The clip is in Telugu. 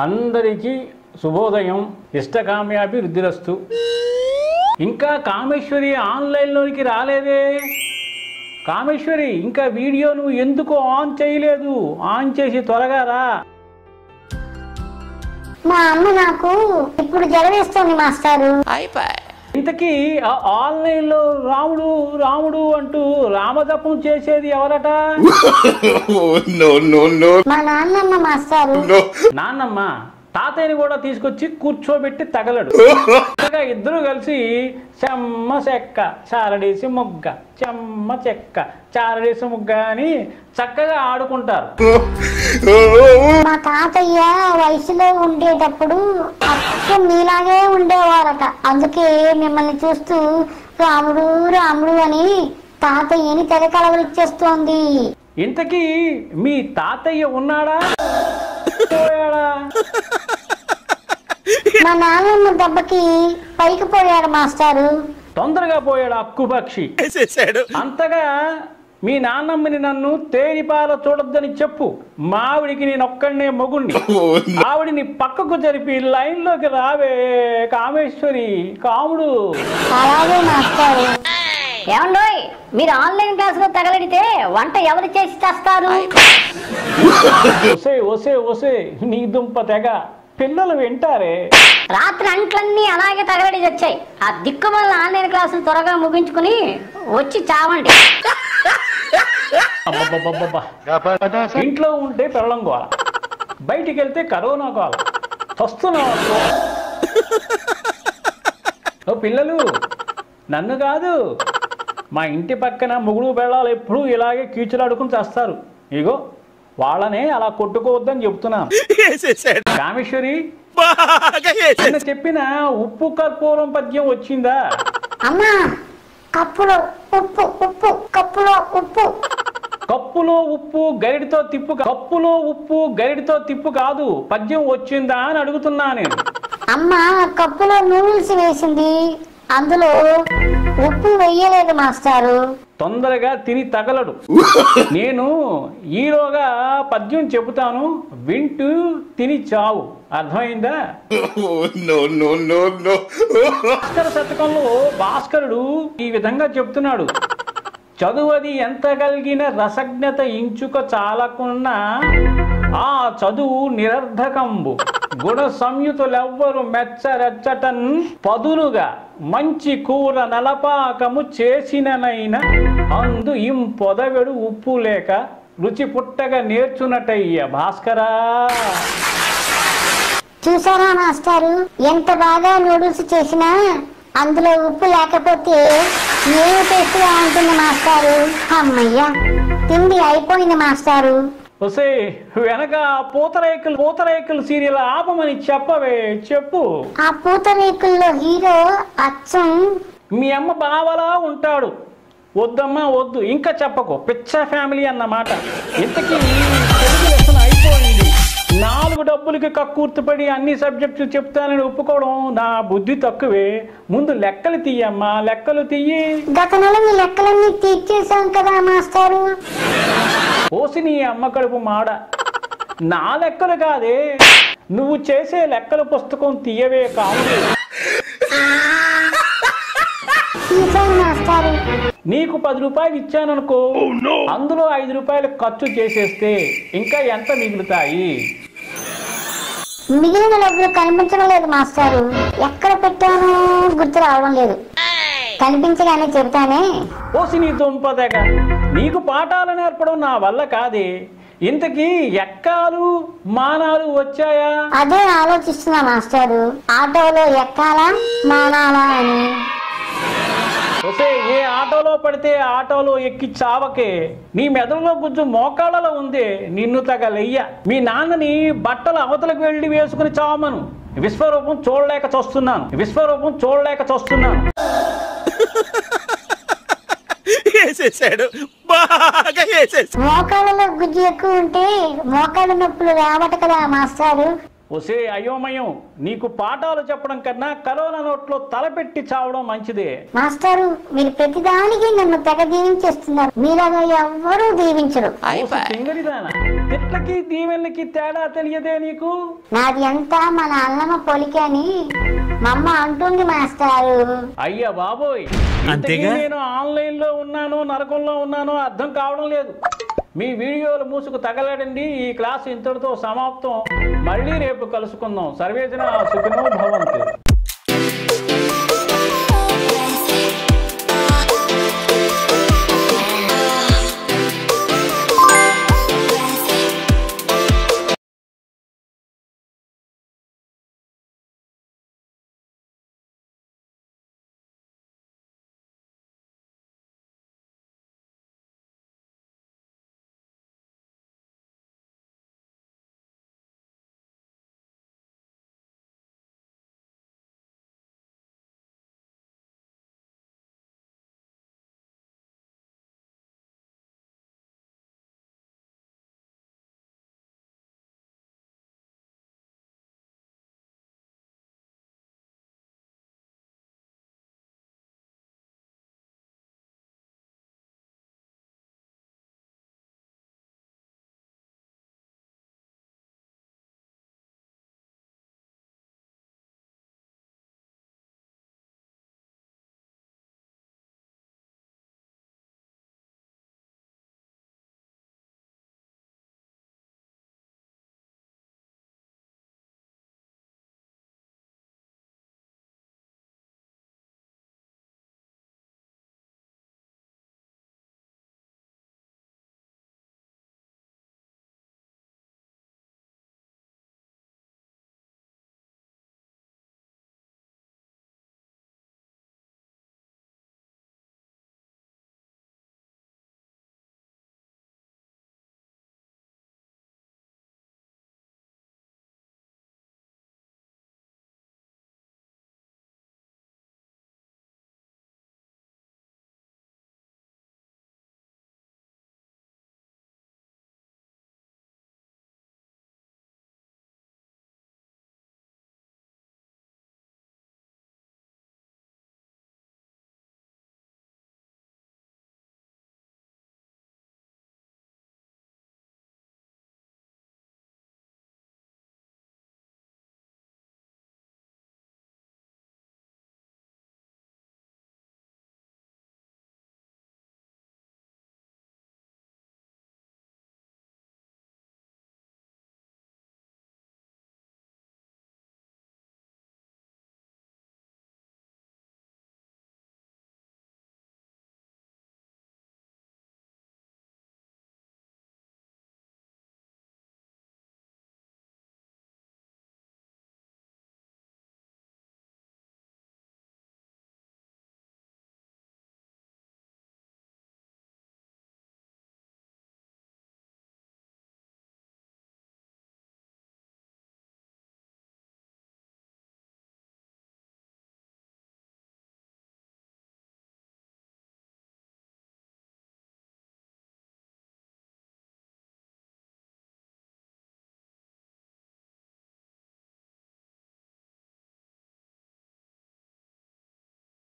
అందరికీ శుభోదయం ఇష్టకామ్యాభి వృద్ధిరస్తు ఇంకా కామేశ్వరి ఆన్లైన్లోనికి రాలేదే కామేశ్వరి ఇంకా వీడియో నువ్వు ఎందుకు ఆన్ చేయలేదు ఆన్ చేసి త్వరగా రా మా అమ్మ నాకు ఇప్పుడు జలవేస్తుంది మాస్టారు ఇంతకీ ఆ ఆన్లైన్లో రాముడు రాముడు అంటూ రామజపం చేసేది ఎవరట Oh, no, no, no, మా నాన్నమ్మ మాస్టారు no. నాన్నమ్మ తాతయ్యని కూడా తీసుకొచ్చి కూర్చోబెట్టి తగలడు చక్కగా ఇద్దరు కలిసి చెమ్మ చెక్క చారడేసి మొగ్గ చెమ్మ చెక్క చారడేసి మొగ్గ అని చక్కగా ఆడుకుంటారు మా తాతయ్య వయసులో ఉండేటప్పుడు అచ్చు మీలాగే ఉండేవారట అందుకే మిమ్మల్ని చూస్తూ రాముడు రాముడు అని తాతయ్యని తెగ కలవరిచ్చేస్తోంది ఇంతకీ మీ తాతయ్య ఉన్నాడా పోయాడా మా నాన్నమ్మ దెబ్బకి పైకి పోయాడు మాస్టారు తొందరగా పోయాడు అక్కుపక్షి అంతగా మీ నాన్నమ్మని నన్ను తేరిపాల చూడొద్దని చెప్పు మావిడికి నేను ఒక్కడనే మొగుణ్ణి Oh, no. ఆవిడిని పక్కకు జరిపి లైన్లోకి రావే కామేశ్వరి కాముడు అలాగే మాస్టారు ఏమండోయ్ మీరు ఆన్లైన్ క్లాసులో తగలడితే వంట ఎవరు చేసి చేస్తారు ఒసే ఒసే ఒసే నీ దుంప తెగ పిల్లలు వింటారే రాత్రి అంట్లన్నీ అలాగే తగలడి వచ్చాయి ఆ దిక్కుమల్ల ఆన్లైన్ క్లాసులు త్వరగా ముగించుకుని వచ్చి చావండి అబ్బబ్బబ్బబ్బబ్బా. ఇంట్లో ఉంటే పెళ్ళం గోల బయటికి వెళ్తే కరోనా గోల వస్తున్నాం అనుకో. ఓ పిల్లలు నన్ను కాదు మా ఇంటి పక్కన ముగుడు బెళ్ళాలు ఎప్పుడూ ఇలాగే కీచులాడుకుని చేస్తారు ఇగో వాళ్ళనే అలా కొట్టుకోవద్దని చెప్తున్నాను కామేశ్వరి నిన్న చెప్పిన ఉప్పు కర్పూరం పద్యం వచ్చిందా అమ్మా కప్పులో ఉప్పు ఉప్పు కప్పులో ఉప్పు కప్పులో ఉప్పు గరిడితో తిప్పు కా- కప్పులో ఉప్పు గరిడితో తిప్పు కాదు పద్యం వచ్చిందా అని అడుగుతున్నా నేను అమ్మ కప్పులో నూడిల్స్ వేసింది అందులో ఉప్పు వెయ్యలేదు మాస్టారు తొందరగా తిని తగలడు నేను ఈరోగా పద్యం చెబుతాను వింటూ తిని చావు అర్థమైందా Oh, no, no, no, no. Bhaskara శతకంలో భాస్కరుడు ఈ విధంగా చెప్తున్నాడు చదువది ఎంత కలిగిన రసజ్ఞత ఇంచుక చాలకున్నా ఆ చదువు నిరర్ధకంబు గుణ సంయుతులెవ్వరు మెచ్చరెచ్చటన్ పదునుగా మంచి కూర నలపాకము చేసిననైన అందు ఇం పొదవెడు ఉప్పు లేక రుచి పుట్టగా నేర్చునటయ్య భాస్కరా చూసారా మాస్టారు ఎంత బాగా నూడిల్స్ చేసినా అందులో ఉప్పు లేకపోతే ఏమి టేస్ట్గా ఉంటుంది మాస్టారు అమ్మయ్యా తిండి అయిపోయింది మాస్టారు వసే వెనక పూతరేకులు పూతరేకులు సీరియల్ ఆపమని చెప్పవే చెప్పు ఆ పూతరేకుల్లో హీరో అచ్చం మీ అమ్మ బావలా ఉంటాడు వద్దమ్మా వద్దు ఇంకా చెప్పకు పిచ్చ ఫ్యామిలీ అన్నమాట ఇంతకీ తెలుగు లెసన్ అయిపోయింది నాలుగు డబ్బులకి కక్కుర్తిపడి అన్ని సబ్జెక్టులు చెప్తానని ఒప్పుకోవడం నా బుద్ధి తక్కువే ముందు లెక్కలు తీయమ్మా లెక్కలు తీయి గత నెల మీ లెక్కలన్నీ తీర్చేశాం కదా మాస్టారు ఓసి నీ అమ్మ కడుపు మాడ నా లెక్కలు కాదే నువ్వు చేసే లెక్కల పుస్తకం తీయవే కాదు తీసాను మాస్టారు నీకు పది రూపాయలు ఇచ్చాననుకో అందులో ఐదు రూపాయలు ఖర్చు చేసేస్తే ఇంకా ఎంత మిగులుతాయి మిగిలిన డబ్బులు కనిపించడం లేదు మాస్టారు ఎక్కడ పెట్టానో గుర్తు రావడం లేదు కనిపించగానే చెబుతానే ఓసి నీ దుంపదగ నీకు పాఠాలు నేర్పడం నా వల్ల కాదే ఇంతకీ ఎక్కాలు మానాలు వచ్చాయా అదే ఆలోచిస్తున్నా మాస్టారు ఆటోలో ఎక్కాలా మానాలా అని ఒసే ఏ ఆటోలో పడితే ఆ ఆటోలో ఎక్కి చావకే నీ మెదడులో గుజ్జు మోకాళ్ళలో ఉందే నిన్ను తగలెయ్య మీ నాన్నని బట్టలు అవతలకు వెళ్ళి వేసుకుని చావమను విశ్వరూపం చూడలేక చూస్తున్నాను విశ్వరూపం చూడలేక చూస్తున్నాను వేసేసాడు బాగా వేసేసాడు మోకాళ్ళలో గుజ్జు ఎక్కువ ఉంటే మోకాళ్ళ నొప్పులు రావట కదా మాస్టారు ఒసే అయోమయం నీకు పాఠాలు చెప్పడం కన్నా కరోనా నోట్లో తలపెట్టి చావడం మంచిదే మాస్టారు మీరు ప్రతిదానికి నన్ను తెగ దీవించేస్తున్నారు మీలాగా ఎవ్వరూ దీవించరు ఓసి సింగడిదానా తిట్లకి దీవెనలకి తేడా తెలియదే నీకు నాది అంతా మన అల్లమ్మ పొలికే అని మా అమ్మ అంటుంది మాస్టారు అయ్యా బాబోయ్ ఇంతకీ అంతేగా? నేను ఆన్లైన్ లో ఉన్నానో నరకంలో ఉన్నానో అర్థం కావడం లేదు మీ వీడియోలు మూసుకు తగలడండి ఈ క్లాస్ ఇంతటితో సమాప్తం మళ్ళీ రేపు కలుసుకుందాం సర్వేజన సుఖినో భవంతు